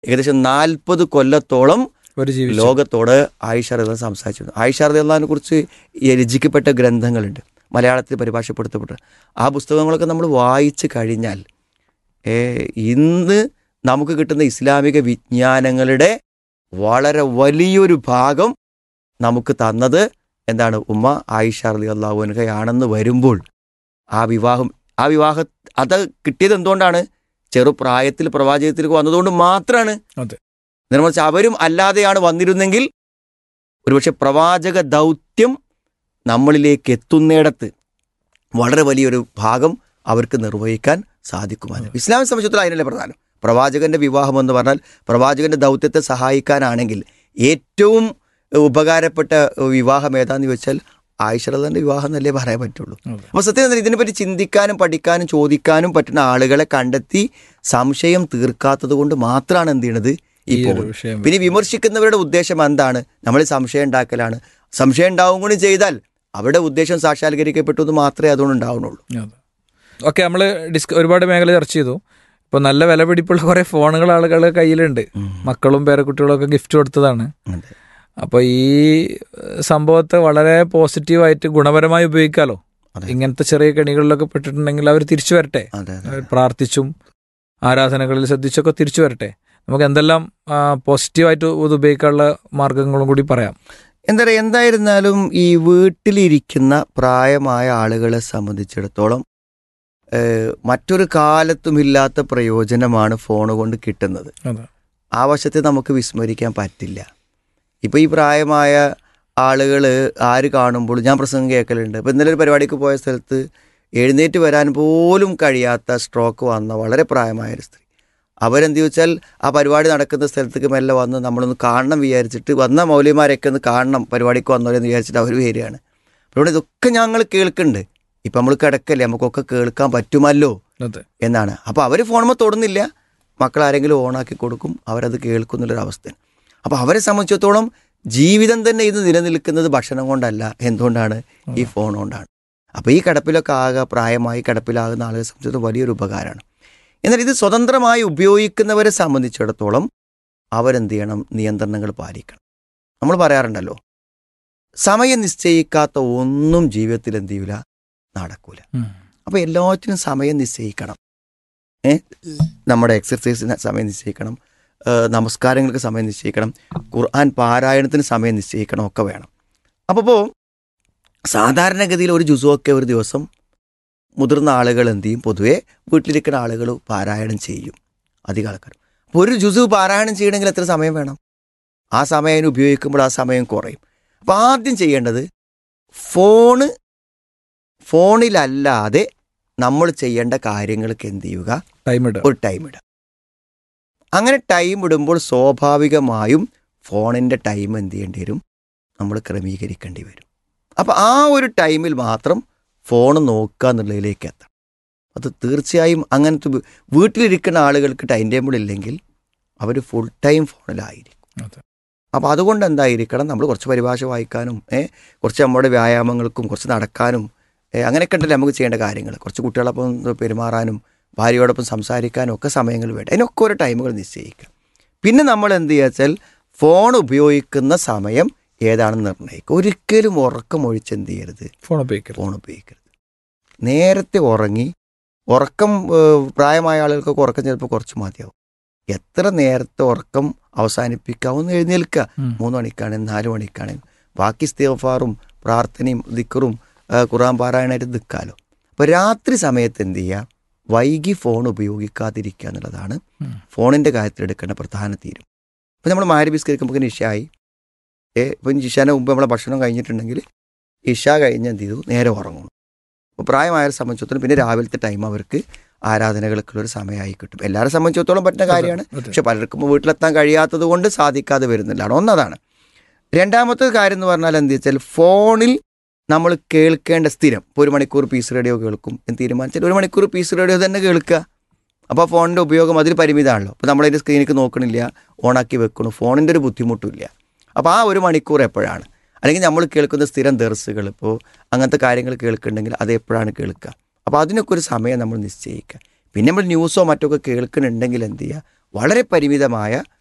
ഏകദേശം നാൽപ്പത് കൊല്ലത്തോളം ഒരു ജീവിച്ചു ലോകത്തോട് ആയിഷ റളിയല്ലാഹു അൻഹ സംസാരിച്ചിരുന്നു ആയിഷ റളിയല്ലാഹുവിനെ കുറിച്ച് ഈ രചിക്കപ്പെട്ട ഗ്രന്ഥങ്ങളുണ്ട് മലയാളത്തിൽ പരിഭാഷപ്പെടുത്തപ്പെട്ട ആ പുസ്തകങ്ങളൊക്കെ നമ്മൾ വായിച്ചു കഴിഞ്ഞാൽ ഏ, ഇന്ന് നമുക്ക് കിട്ടുന്ന ഇസ്ലാമിക വിജ്ഞാനങ്ങളുടെ വളരെ വലിയൊരു ഭാഗം നമുക്ക് തന്നത് എന്താണ് ഉമ്മ ആയിഷ റളി അള്ളാഹുനകയാണെന്ന് വരുമ്പോൾ ആ വിവാഹം ആ വിവാഹം അത് കിട്ടിയത് എന്തുകൊണ്ടാണ് ചെറുപ്രായത്തിൽ പ്രവാചകത്തിലേക്ക് വന്നതുകൊണ്ട് മാത്രമാണ് അതെ. നിർമ്മിച്ച അവരും അല്ലാതെയാണ് വന്നിരുന്നെങ്കിൽ ഒരുപക്ഷെ പ്രവാചക ദൗത്യം നമ്മളിലേക്ക് എത്തുന്നിടത്ത് വളരെ വലിയൊരു ഭാഗം അവർക്ക് നിർവഹിക്കാൻ സാധിക്കുമായിരുന്നു ഇസ്ലാമിക സംബന്ധിച്ചിടത്തോളം അതിനല്ലേ പ്രധാനം പ്രവാചകന്റെ വിവാഹം എന്ന് പറഞ്ഞാൽ പ്രവാചകന്റെ ദൗത്യത്തെ സഹായിക്കാനാണെങ്കിൽ ഏറ്റവും ഉപകാരപ്പെട്ട വിവാഹം ഏതാന്ന് ചോദിച്ചാൽ ആയിഷറദന്റെ വിവാഹം എന്നല്ലേ പറയാൻ പറ്റുള്ളൂ അതെ. അപ്പൊ സത്യം പറഞ്ഞാൽ ഇതിനെപ്പറ്റി ചിന്തിക്കാനും പഠിക്കാനും ചോദിക്കാനും പറ്റുന്ന ആളുകളെ കണ്ടെത്തി സംശയം തീർക്കാത്തത് കൊണ്ട് മാത്രമാണ് എന്ത് ചെയ്യണത് ഈ ഈ ഒരു പോകുന്നത് വിഷയം പിന്നെ വിമർശിക്കുന്നവരുടെ ഉദ്ദേശം എന്താണ് നമ്മൾ സംശയം ഉണ്ടാക്കലാണ് സംശയം ഉണ്ടാവും കൂടി ചെയ്താൽ അവരുടെ ഉദ്ദേശം സാക്ഷാത്കരിക്കപ്പെട്ടു എന്ന് മാത്രമേ അതുകൊണ്ട് ഉണ്ടാവുന്നുള്ളൂ ഓക്കെ നമ്മൾ ഡിസ്ക ഒരുപാട് മേഖല ചർച്ച ചെയ്തു ഇപ്പൊ നല്ല വില പിടിപ്പുള്ള കുറെ ഫോണുകൾ ആളുകളുടെ കയ്യിലുണ്ട് മക്കളും പേരക്കുട്ടികളും ഒക്കെ ഗിഫ്റ്റ് കൊടുത്തതാണ് അതെ. അപ്പൊ ഈ ഏഹ്, സംഭവത്തെ വളരെ പോസിറ്റീവായിട്ട് ഗുണപരമായി ഉപയോഗിക്കാലോ അതെ. ഇങ്ങനത്തെ ചെറിയ കെണികളിലൊക്കെ പെട്ടിട്ടുണ്ടെങ്കിൽ അവർ തിരിച്ചു വരട്ടെ അതെ അതെ അവർ പ്രാർത്ഥിച്ചും ആരാധനകളിൽ ശ്രദ്ധിച്ചൊക്കെ തിരിച്ചു വരട്ടെ നമുക്ക് എന്തെല്ലാം ആ, പോസിറ്റീവായിട്ട് ഇത് ഉപയോഗിക്കാനുള്ള മാർഗങ്ങളും കൂടി പറയാം എന്താ പറയുക എന്തായിരുന്നാലും ഈ വീട്ടിലിരിക്കുന്ന പ്രായമായ ആളുകളെ സംബന്ധിച്ചിടത്തോളം ഏഹ്, മറ്റൊരു കാലത്തുമില്ലാത്ത പ്രയോജനമാണ് ഫോൺ കൊണ്ട് കിട്ടുന്നത് അതെ ആ വശത്തെ നമുക്ക് വിസ്മരിക്കാൻ പറ്റില്ല ഇപ്പോൾ ഈ പ്രായമായ ആളുകൾ ആര് കാണുമ്പോൾ ഞാൻ പ്രസംഗം കേൾക്കലുണ്ട് ഇപ്പോൾ ഇന്നലെ ഒരു പരിപാടിക്ക് പോയ സ്ഥലത്ത് എഴുന്നേറ്റ് വരാൻ പോലും കഴിയാത്ത സ്ട്രോക്ക് വന്ന വളരെ പ്രായമായ ഒരു സ്ത്രീ അവരെന്ത് ചോദിച്ചാൽ ആ പരിപാടി നടക്കുന്ന സ്ഥലത്തേക്ക് മെല്ലെ വന്ന് നമ്മളൊന്ന് കാണണം വിചാരിച്ചിട്ട് വന്ന മൗലിമാരെയൊക്കെ ഒന്ന് കാണണം പരിപാടിക്ക് വന്നവരെന്ന് വിചാരിച്ചിട്ട് അവർ വരികയാണ് അപ്പോൾ ഇവിടെ ഇതൊക്കെ ഞങ്ങൾ കേൾക്കുന്നുണ്ട് ഇപ്പം നമ്മൾ കിടക്കല്ലേ നമുക്കൊക്കെ കേൾക്കാൻ പറ്റുമല്ലോ അതെ എന്നാണ് അപ്പോൾ അവർ ഫോണുമ്പോൾ തൊടുന്നില്ല മക്കൾ ആരെങ്കിലും ഓണാക്കി കൊടുക്കും അവരത് കേൾക്കുന്നുള്ളൊരു അവസ്ഥയാണ് അപ്പോൾ അവരെ സംബന്ധിച്ചിടത്തോളം ജീവിതം തന്നെ ഇത് നിലനിൽക്കുന്നത് ഭക്ഷണം കൊണ്ടല്ല എന്തുകൊണ്ടാണ് ഈ ഫോൺ കൊണ്ടാണ് അപ്പോൾ ഈ കിടപ്പിലൊക്കെ ആകെ പ്രായമായി കിടപ്പിലാകുന്ന ആളുകളെ സംബന്ധിച്ചിടത്തോളം വലിയൊരു ഉപകാരമാണ് എന്നാൽ ഇത് സ്വതന്ത്രമായി ഉപയോഗിക്കുന്നവരെ സംബന്ധിച്ചിടത്തോളം അവരെന്ത് ചെയ്യണം നിയന്ത്രണങ്ങൾ പാലിക്കണം നമ്മൾ പറയാറുണ്ടല്ലോ സമയം നിശ്ചയിക്കാത്ത ഒന്നും ജീവിതത്തിൽ എന്ത് ചെയ്യൂല നടക്കൂല ഉം. അപ്പോൾ എല്ലാറ്റിനും സമയം നിശ്ചയിക്കണം ഏ നമ്മുടെ എക്സർസൈസിന് സമയം നിശ്ചയിക്കണം ഏ, നമസ്കാരങ്ങൾക്ക് സമയം നിശ്ചയിക്കണം ഖുർആൻ പാരായണത്തിന് സമയം നിശ്ചയിക്കണം ഒക്കെ വേണം അപ്പോൾ ഇപ്പോൾ സാധാരണഗതിയിൽ ഒരു ജുസുവൊക്കെ ഒരു ദിവസം മുതിർന്ന ആളുകൾ എന്ത് ചെയ്യും പൊതുവേ വീട്ടിലിരിക്കുന്ന ആളുകൾ പാരായണം ചെയ്യും അധികം ആൾക്കാർ അപ്പോൾ ഒരു ജുസു പാരായണം ചെയ്യണമെങ്കിൽ എത്ര സമയം വേണം ആ സമയം അതിന് ഉപയോഗിക്കുമ്പോൾ ആ സമയം കുറയും അപ്പോൾ ആദ്യം ചെയ്യേണ്ടത് ഫോണ് ഫോണിലല്ലാതെ നമ്മൾ ചെയ്യേണ്ട കാര്യങ്ങൾക്ക് എന്ത് ചെയ്യുക ടൈം ഇടുക ഒരു ടൈം ഇടുക അങ്ങനെ ടൈം ഇടുമ്പോൾ സ്വാഭാവികമായും ഫോണിൻ്റെ ടൈം എന്ത് ചെയ്യേണ്ടി വരും നമ്മൾ ക്രമീകരിക്കേണ്ടി വരും അപ്പോൾ ആ ഒരു ടൈമിൽ മാത്രം ഫോൺ നോക്കുക എന്നുള്ളതിലേക്ക് എത്തണം അത് തീർച്ചയായും അങ്ങനത്തെ വി- വീട്ടിലിരിക്കുന്ന ആളുകൾക്ക് ടൈം ടേബിൾ ഇല്ലെങ്കിൽ അവർ ഫുൾ ടൈം ഫോണിലായിരിക്കും അതെ. അപ്പോൾ അതുകൊണ്ട് എന്തായിരിക്കണം നമ്മൾ കുറച്ച് പരിഭാഷ വായിക്കാനും ഏ, കുറച്ച് നമ്മുടെ വ്യായാമങ്ങൾക്കും കുറച്ച് നടക്കാനും ഏ, അങ്ങനെയൊക്കെ ഉണ്ടല്ലോ നമുക്ക് ചെയ്യേണ്ട കാര്യങ്ങൾ കുറച്ച് കുട്ടികളൊപ്പം പെരുമാറാനും ഭാര്യയോടൊപ്പം സംസാരിക്കാനും ഒക്കെ സമയങ്ങൾ വേണ്ട അതിനൊക്കെ ഓരോ ടൈമുകൾ നിശ്ചയിക്കുക പിന്നെ നമ്മൾ എന്ത് ചെയ്യുക വെച്ചാൽ ഫോൺ ഉപയോഗിക്കുന്ന സമയം ഏതാണെന്ന് നിർണ്ണയിക്കുക ഒരിക്കലും ഉറക്കം ഒഴിച്ച് എന്ത് ചെയ്യരുത് ഫോൺ ഉപയോഗിക്കരുത് ഫോൺ ഉപയോഗിക്കരുത് നേരത്തെ ഉറങ്ങി ഉറക്കം ഏഹ്, പ്രായമായ ആളുകൾക്കൊക്കെ ഉറക്കം ചിലപ്പോൾ കുറച്ച് മതിയാവും എത്ര നേരത്തെ ഉറക്കം അവസാനിപ്പിക്കാവുന്ന എഴുന്നേൽക്കുക ഉം. മൂന്ന് മണിക്കാണെങ്കിൽ നാല് മണിക്കാണെങ്കിൽ ബാക്കി ഇസ്തിഗ്ഫാറും പ്രാർത്ഥനയും ദിക്കറും ഏഹ്, ഖുർആൻ പാരായണമായിട്ട് നിൽക്കാമല്ലോ അപ്പോൾ രാത്രി സമയത്ത് എന്ത് ചെയ്യുക വൈകി ഫോൺ ഉപയോഗിക്കാതിരിക്കുക എന്നുള്ളതാണ് ഉം. ഫോണിൻ്റെ കാര്യത്തിൽ എടുക്കേണ്ട പ്രധാന തീരും ഇപ്പോൾ നമ്മൾ മാരി ബിസ്കരിക്കുമ്പോൾ ഇഷായി ഏ ഇപ്പം ഇഷാൻ്റെ മുമ്പ് നമ്മളെ ഭക്ഷണം കഴിഞ്ഞിട്ടുണ്ടെങ്കിൽ ഇഷ കഴിഞ്ഞ് എന്ത് ചെയ്തു നേരെ ഉറങ്ങും അപ്പോൾ പ്രായമായവരെ സംബന്ധിച്ചിടത്തോളം പിന്നെ രാവിലത്തെ ടൈം അവർക്ക് ആരാധനകൾക്കുള്ള ഒരു സമയമായി കിട്ടും എല്ലാവരെ സംബന്ധിച്ചിടത്തോളം പറ്റുന്ന കാര്യമാണ് അതെ. പക്ഷെ പലർക്കും വീട്ടിലെത്താൻ കഴിയാത്തത് കൊണ്ട് സാധിക്കാതെ വരുന്നില്ലാണ് ഒന്നതാണ് രണ്ടാമത്തെ കാര്യം എന്ന് പറഞ്ഞാൽ എന്ത് വെച്ചാൽ ഫോണിൽ നമ്മൾ കേൾക്കേണ്ട സ്ഥിരം ഇപ്പോൾ ഒരു മണിക്കൂർ പീസ് റേഡിയോ കേൾക്കും എന്ന് തീരുമാനിച്ചാൽ ഒരു മണിക്കൂർ പീസ് റേഡിയോ തന്നെ കേൾക്കുക അപ്പോൾ ഫോണിൻ്റെ ഉപയോഗം അതിൽ പരിമിതമാണല്ലോ അപ്പോൾ നമ്മളതിൻ്റെ സ്ക്രീനിലേക്ക് നോക്കണില്ല ഓണാക്കി വെക്കണു ഫോണിൻ്റെ ഒരു ബുദ്ധിമുട്ടില്ല അപ്പോൾ ആ ഒരു മണിക്കൂർ എപ്പോഴാണ് അല്ലെങ്കിൽ നമ്മൾ കേൾക്കുന്ന സ്ഥിരം ദർസുകൾ ഇപ്പോൾ അങ്ങനത്തെ കാര്യങ്ങൾ കേൾക്കുന്നുണ്ടെങ്കിൽ അത് എപ്പോഴാണ് കേൾക്കുക അപ്പോൾ അതിനൊക്കെ ഒരു സമയം നമ്മൾ നിശ്ചയിക്കുക പിന്നെ നമ്മൾ ന്യൂസോ മറ്റൊക്കെ കേൾക്കുന്നുണ്ടെങ്കിൽ എന്ത് ചെയ്യുക വളരെ പരിമിതമായ